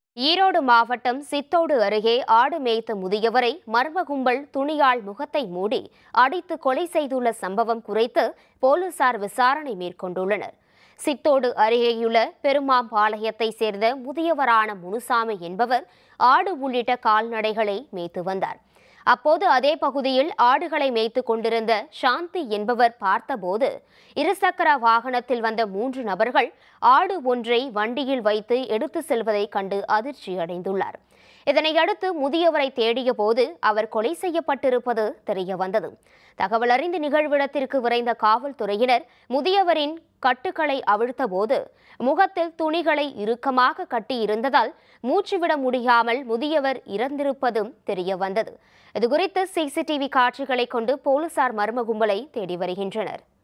ஈரோடு மாவட்டம் சித்தோடு அருகே ஆடு மேய்த்த முதியவரை மர்ம கும்பல் துணியால் முகத்தை மூடி அடித்து கொலை செய்துள்ள சம்பவம் குறித்து போலீசார் விசாரணை மேற்கொண்டுள்ளனர் சித்தோடு அருகேயுள்ள பெருமாம்பாளையத்தை சேர்ந்த முதியவரான முனுசாமி என்பவர் ஆடு உள்ளிட்ட கால்நடைகளை மேய்த்து வந்தார் அப்போது அதே பகுதியில் ஆடுகளை மேய்த்து கொண்டிருந்த சாந்தி என்பவர் பார்த்தபோது இருசக்கர வாகனத்தில் வந்த மூன்று நபர்கள் ஆடு ஒன்றை வண்டியில் வைத்து எடுத்து செல்வதை கண்டு அதிர்ச்சி அடைந்துள்ளார் இதனையடுத்து முதியவரை தேடிய போது அவர் கொலை செய்யப்பட்டிருப்பது தெரிய வந்தது தகவல் அறிந்து நிகழ்விடத்திற்கு விரைந்த காவல்துறையினர் முதியவரின் கட்டுக்களை அவிழ்த்தபோது முகத்தில் துணிகளை இறுக்கமாக கட்டியிருந்ததால் மூச்சுவிட முடியாமல் முதியவர் இறந்திருப்பதும் தெரிய வந்தது இதுகுறித்து சிசிடிவி காட்சிகளை கொண்டு போலீசார் மர்ம கும்பலை தேடி வருகின்றனர்